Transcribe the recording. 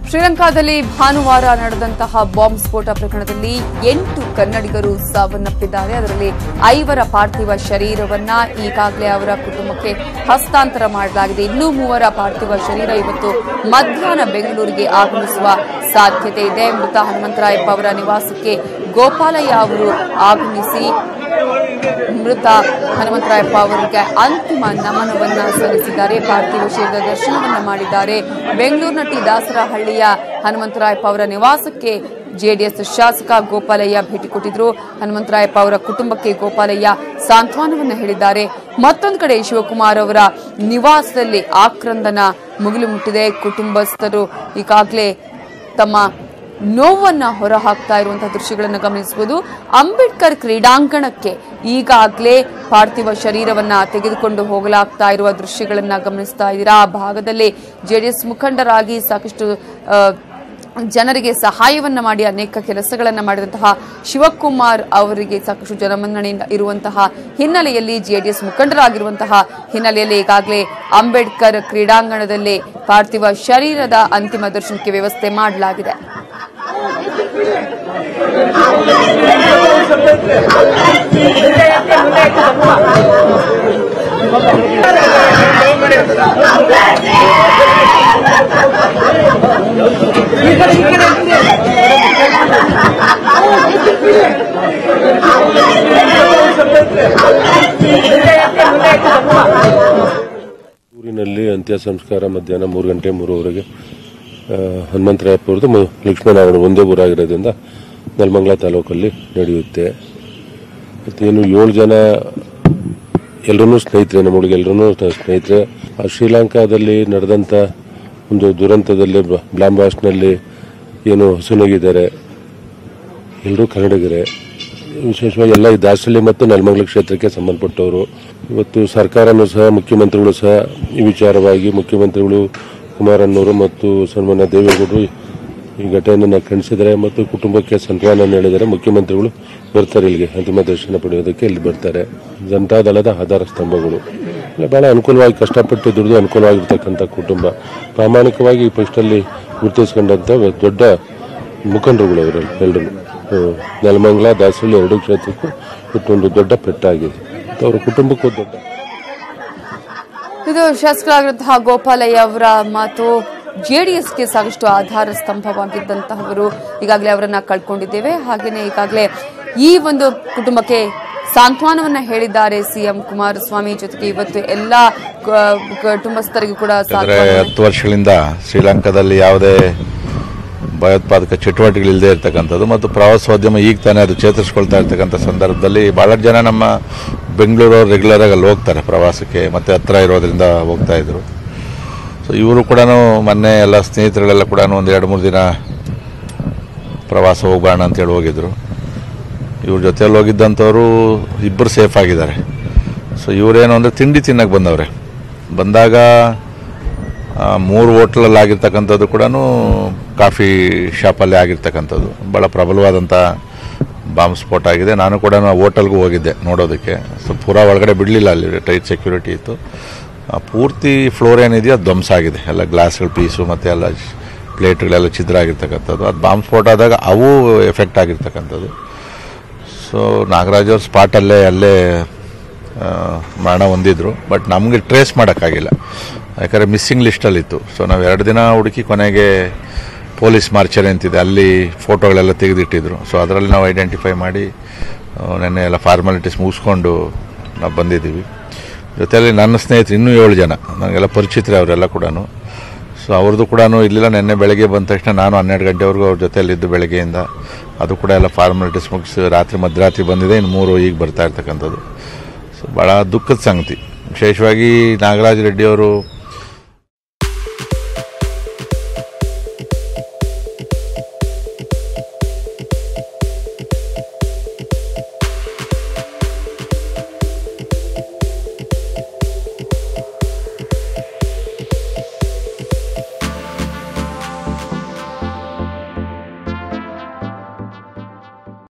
ಶ್ರೀಲಂಕಾದಲ್ಲಿ ಭಾನುವಾರ ನಡೆದಂತಹ ಬಾಂಬ್ ಸ್ಫೋಟ ಪ್ರಕರಣದಲ್ಲಿ ಎಂಟು ಕನ್ನಡಿಗರು ಸಾವನ್ನಪ್ಪಿದ್ದಾರೆ ಅದರಲ್ಲಿ ಐವರ ಪಾರ್ಥಿವ ಶರೀರವನ್ನ ಈಗಾಗಲೇ ಅವರ ಕುಟುಂಬಕ್ಕೆ ಹಸ್ತಾಂತರ ಮಾಡಲಾಗಿದೆ ಇನ್ನೂ ಮೂವರ ಪಾರ್ಥಿವ ಶರೀರ ಇವತ್ತು ಮಧ್ಯಾಹ್ನ ಬೆಂಗಳೂರಿಗೆ ಆಗಮಿಸುವ ಸಾಧ್ಯತೆ ಇದೆ ಮೃತ ಹನುಮಂತರಾಯಪ್ಪ ಅವರ ನಿವಾಸಕ್ಕೆ ಗೋಪಾಲಯ್ಯ ಅವರು ಆಗಮಿಸಿ ಮೃತ ಹನುಮಂತರಾಯಪ್ಪ ಅವರಿಗೆ ಅಂತಿಮ ನಮನವನ್ನ ಸಲ್ಲಿಸಿದ್ದಾರೆ ಪಾರ್ಥಿವ ಶರೀರದ ದರ್ಶನವನ್ನ ಮಾಡಿದ್ದಾರೆ ಬೆಂಗಳೂರಿನ ಟಿ ದಾಸರಹಳ್ಳಿಯ ಹನುಮಂತರಾಯಪ್ಪ ಅವರ ನಿವಾಸಕ್ಕೆ ಜೆಡಿಎಸ್ ಶಾಸಕ ಗೋಪಾಲಯ್ಯ ಭೇಟಿ ಕೊಟ್ಟಿದ್ರು ಹನುಮಂತರಾಯಪ್ಪ ಅವರ ಕುಟುಂಬಕ್ಕೆ ಗೋಪಾಲಯ್ಯ ಸಾಂತ್ವನವನ್ನ ಹೇಳಿದ್ದಾರೆ ಮತ್ತೊಂದು ಕಡೆ ಶಿವಕುಮಾರ್ ಅವರ ನಿವಾಸದಲ್ಲಿ ಆಕ್ರಂದನ ಮುಗಿಲು ಮುಟ್ಟಿದೆ ಕುಟುಂಬಸ್ಥರು ಈಗಾಗಲೇ ತಮ್ಮ ನೋವನ್ನ ಹೊರಹಾಕ್ತಾ ಇರುವಂತಹ ದೃಶ್ಯಗಳನ್ನು ಗಮನಿಸಬಹುದು ಅಂಬೇಡ್ಕರ್ ಕ್ರೀಡಾಂಗಣಕ್ಕೆ ಈಗಾಗಲೇ ಪಾರ್ಥಿವ ಶರೀರವನ್ನ ತೆಗೆದುಕೊಂಡು ಹೋಗಲಾಗ್ತಾ ಇರುವ ದೃಶ್ಯಗಳನ್ನ ಗಮನಿಸ್ತಾ ಇದ್ದೀರಾ ಆ ಭಾಗದಲ್ಲಿ ಜೆಡಿಎಸ್ ಮುಖಂಡರಾಗಿ ಸಾಕಷ್ಟು ಆ, ಜನರಿಗೆ ಸಹಾಯವನ್ನ ಮಾಡಿ ಅನೇಕ ಕೆಲಸಗಳನ್ನ ಮಾಡಿದಂತಹ ಶಿವಕುಮಾರ್ ಅವರಿಗೆ ಸಾಕಷ್ಟು ಜನಮನ್ನಣೆ ಇರುವಂತಹ ಹಿನ್ನೆಲೆಯಲ್ಲಿ ಜೆಡಿಎಸ್ ಮುಖಂಡರಾಗಿರುವಂತಹ ಹಿನ್ನೆಲೆಯಲ್ಲಿ ಈಗಾಗಲೇ ಅಂಬೇಡ್ಕರ್ ಕ್ರೀಡಾಂಗಣದಲ್ಲಿ ಪಾರ್ಥಿವ ಶರೀರದ ಅಂತಿಮ ದರ್ಶನಕ್ಕೆ ವ್ಯವಸ್ಥೆ ಮಾಡಲಾಗಿದೆ ಊರಿನಲ್ಲಿ ಅಂತ್ಯ ಸಂಸ್ಕಾರ ಮಧ್ಯಾಹ್ನ ಮೂರು ಗಂಟೆ ಮೂರುವರೆಗೆ ಆ, ಹನುಮಂತರಾಯಪ್ಪ ಅವ್ರದ್ದು ಮ- ಲಕ್ಷ್ಮಣ ಅವರು ಒಂದೇ ಊರಾಗಿರೋದ್ರಿಂದ ನೆಲಮಂಗಲ ತಾಲೂಕಲ್ಲಿ ನಡೆಯುತ್ತೆ ಮತ್ತೇನು ಏಳು ಜನ ಎಲ್ಲರೂ ಸ್ನೇಹಿತರೆ ನಮ್ಮೊಳಗೆ ಎಲ್ಲರೂ ಸ್ನೇಹಿತರೆ ಆ ಶ್ರೀಲಂಕಾದಲ್ಲಿ ನಡೆದಂಥ ಒಂದು ದುರಂತದಲ್ಲಿ ಬ- ಬ್ಲಾಂಬಾಸ್ನಲ್ಲಿ ಏನು ಹಸುನಗಿದ್ದಾರೆ ಎಲ್ಲರೂ ಕನ್ನಡಿಗರೇ ವಿಶೇಷವಾಗಿ ಎಲ್ಲ ಈ ದಾಸಹಳ್ಳಿ ಮತ್ತು ನೆಲಮಂಗಲ ಕ್ಷೇತ್ರಕ್ಕೆ ಸಂಬಂಧಪಟ್ಟವರು ಇವತ್ತು ಸರ್ಕಾರನೂ ಸಹ ಮುಖ್ಯಮಂತ್ರಿಗಳು ಸಹ ಈ ವಿಚಾರವಾಗಿ ಮುಖ್ಯಮಂತ್ರಿಗಳು ಕುಮಾರಣ್ಣವರು ಮತ್ತು ಸನ್ಮಾನ್ಯ ದೇವೇಗೌಡರು ಈ ಘಟನೆಯನ್ನು ಖಂಡಿಸಿದ್ದಾರೆ ಮತ್ತು ಕುಟುಂಬಕ್ಕೆ ಸಂತಾನ ಹೇಳಿದರೆ ಮುಖ್ಯಮಂತ್ರಿಗಳು ಬರ್ತಾರೆ ಇಲ್ಲಿಗೆ ಅಂತಿಮ ದರ್ಶನ ಪಡೆಯೋದಕ್ಕೆ ಇಲ್ಲಿ ಬರ್ತಾರೆ ಜನತಾದಳದ ಆಧಾರ ಸ್ತಂಭಗಳು ಇಲ್ಲ ಬಹಳ ಅನುಕೂಲವಾಗಿ ಕಷ್ಟಪಟ್ಟು ದುಡಿದು ಅನುಕೂಲವಾಗಿರ್ತಕ್ಕಂಥ ಕುಟುಂಬ ಪ್ರಾಮಾಣಿಕವಾಗಿ ಈ ಪಕ್ಷದಲ್ಲಿ ಗುರುತಿಸ್ಕೊಂಡಂಥ ದೊಡ್ಡ ಮುಖಂಡರುಗಳು ಅವರಲ್ಲಿ ಎಲ್ಲರೂ ನೆಲಮಂಗಲ ದಾಸಹಳ್ಳಿ ಎರಡು ಕ್ಷೇತ್ರಕ್ಕೂ ಇಷ್ಟೊಂದು ದೊಡ್ಡ ಪೆಟ್ಟಾಗಿದೆ ಮತ್ತು ಅವರ ಕುಟುಂಬಕ್ಕೂ ದೊಡ್ಡ ಇದು ಶಾಸಕರಾಗಿರುವಂತಹ ಗೋಪಾಲಯ್ಯ ಅವರ ಮಾತು ಜೆಡಿಎಸ್ಗೆ ಸಾಕಷ್ಟು ಆಧಾರ ಸ್ತಂಭವಾಗಿದ್ದಂತಹವರು ಈಗಾಗಲೇ ಅವರನ್ನ ಕಳ್ಕೊಂಡಿದ್ದೇವೆ ಹಾಗೇನೆ ಈಗಾಗಲೇ ಈ ಒಂದು ಕುಟುಂಬಕ್ಕೆ ಸಾಂತ್ವನವನ್ನ ಹೇಳಿದ್ದಾರೆ ಸಿಎಂ ಕುಮಾರಸ್ವಾಮಿ ಜೊತೆಗೆ ಇವತ್ತು ಎಲ್ಲಾ ಕ- ಕುಟುಂಬಸ್ಥರಿಗೂ ಕೂಡ ಯಾಕಂದ್ರೆ ಸಾಂತ್ವನ ಹತ್ತು ವರ್ಷಗಳಿಂದ ಶ್ರೀಲಂಕಾದಲ್ಲಿ ಯಾವುದೇ ಭಯೋತ್ಪಾದಕ ಚಟುವಟಿಕೆಗಳಿಲ್ಲದೆ ಇರ್ತಕ್ಕಂಥದ್ದು ಮತ್ತು ಪ್ರವಾಸೋದ್ಯಮ ಈಗ ತಾನೇ ಅದು ಚೇತರಿಸ್ಕೊಳ್ತಾ ಇರ್ತಕ್ಕಂಥ ಸಂದರ್ಭದಲ್ಲಿ ಭಾಳಷ್ಟು ಜನ ನಮ್ಮ ಬೆಂಗಳೂರು ರೆಗ್ಯುಲರ್ ಆಗಿ ಅಲ್ಲಿ ಹೋಗ್ತಾರೆ ಪ್ರವಾಸಕ್ಕೆ ಮತ್ತೆ ಹತ್ರ ಇರೋದ್ರಿಂದ ಹೋಗ್ತಾ ಇದ್ರು ಸೊ ಇವರು ಕೂಡ ಮೊನ್ನೆ ಎಲ್ಲ ಸ್ನೇಹಿತರುಗಳೆಲ್ಲ ಕೂಡ ಒಂದು ಎರಡು ಮೂರು ದಿನ ಪ್ರವಾಸ ಹೋಗೋಣ ಅಂತೇಳಿ ಹೋಗಿದ್ರು ಇವ್ರ ಜೊತೆಯಲ್ಲಿ ಹೋಗಿದ್ದಂಥವ್ರು ಇಬ್ಬರು ಸೇಫ್ ಆಗಿದ್ದಾರೆ ಸೊ ಇವರೇನು ಅಂದರೆ ತಿಂಡಿ ತಿನ್ನಕ್ಕೆ ಬಂದವ್ರೆ ಬಂದಾಗ ಆ, ಮೂರು ಹೋಟ್ಲಲ್ಲಿ ಆಗಿರ್ತಕ್ಕಂಥದ್ದು ಕೂಡ ಕಾಫಿ ಶಾಪಲ್ಲಿ ಆಗಿರ್ತಕ್ಕಂಥದ್ದು ಭಾಳ ಪ್ರಬಲವಾದಂಥ ಬಾಂಬ್ ಸ್ಫೋಟ ಆಗಿದೆ ನಾನು ಕೂಡ ಹೋಟೆಲ್ಗೂ ಹೋಗಿದ್ದೆ ನೋಡೋದಕ್ಕೆ ಸೊ ಪೂರಾ ಒಳಗಡೆ ಬಿಡಲಿಲ್ಲ ಅಲ್ಲಿ ಟೈಟ್ ಸೆಕ್ಯೂರಿಟಿ ಇತ್ತು ಆ ಪೂರ್ತಿ ಫ್ಲೋರ್ ಏನಿದೆಯೋ ಅದು ಧ್ವಂಸ ಆಗಿದೆ ಎಲ್ಲ ಗ್ಲಾಸ್ಗಳ ಪೀಸು ಮತ್ತು ಎಲ್ಲ ಪ್ಲೇಟ್ಗಳೆಲ್ಲ ಛಿದ್ರ ಆಗಿರ್ತಕ್ಕಂಥದ್ದು ಅದು ಬಾಂಬ್ ಸ್ಫೋಟ ಆದಾಗ ಅವು ಎಫೆಕ್ಟ್ ಆಗಿರ್ತಕ್ಕಂಥದ್ದು ಸೊ ನಾಗರಾಜ್ ಅವ್ರ ಸ್ಪಾಟಲ್ಲೇ ಅಲ್ಲೇ ಆ, ಮರಣ ಹೊಂದಿದ್ರು ಬಟ್ ನಮಗೆ ಟ್ರೇಸ್ ಮಾಡೋಕ್ಕಾಗಿಲ್ಲ ಯಾಕಂದರೆ ಮಿಸ್ಸಿಂಗ್ ಲಿಸ್ಟಲ್ಲಿತ್ತು ಸೊ ನಾವು ಎರಡು ದಿನ ಹುಡುಕಿ ಕೊನೆಗೆ ಪೊಲೀಸ್ ಮಾರ್ಚರಿ ಅಂತಿದೆ ಅಲ್ಲಿ ಫೋಟೋಗಳೆಲ್ಲ ತೆಗೆದಿಟ್ಟಿದ್ರು ಸೊ ಅದರಲ್ಲಿ ನಾವು ಐಡೆಂಟಿಫೈ ಮಾಡಿ ಆ, ನೆನ್ನೆ ಎಲ್ಲ ಫಾರ್ಮಾಲಿಟೀಸ್ ಮುಗಿಸ್ಕೊಂಡು ನಾವು ಬಂದಿದ್ದೀವಿ ಜೊತೆಯಲ್ಲಿ ನನ್ನ ಸ್ನೇಹಿತರು ಇನ್ನೂ ಏಳು ಜನ ನನಗೆಲ್ಲ ಪರಿಚಿತರೆ ಅವರೆಲ್ಲ ಕೂಡ ಸೊ ಅವ್ರದ್ದು ಕೂಡ ಇರಲಿಲ್ಲ ನಿನ್ನೆ ಬೆಳಗ್ಗೆ ಬಂದ ತಕ್ಷಣ ನಾನು ಹನ್ನೆರಡು ಗಂಟೆವರೆಗೂ ಅವ್ರ ಜೊತೆಯಲ್ಲಿದ್ದು ಬೆಳಗ್ಗೆಯಿಂದ ಅದು ಕೂಡ ಎಲ್ಲ ಫಾರ್ಮಾಲಿಟೀಸ್ ಮುಗಿಸಿ ರಾತ್ರಿ ಮಧ್ಯರಾತ್ರಿ ಬಂದಿದೆ ಇನ್ನು ಮೂರು ಈಗ ಬರ್ತಾ ಇರ್ತಕ್ಕಂಥದ್ದು ಸೊ ಭಾಳ ದುಃಖದ ಸಂಗತಿ ವಿಶೇಷವಾಗಿ ನಾಗರಾಜ್ ರೆಡ್ಡಿ ಅವರು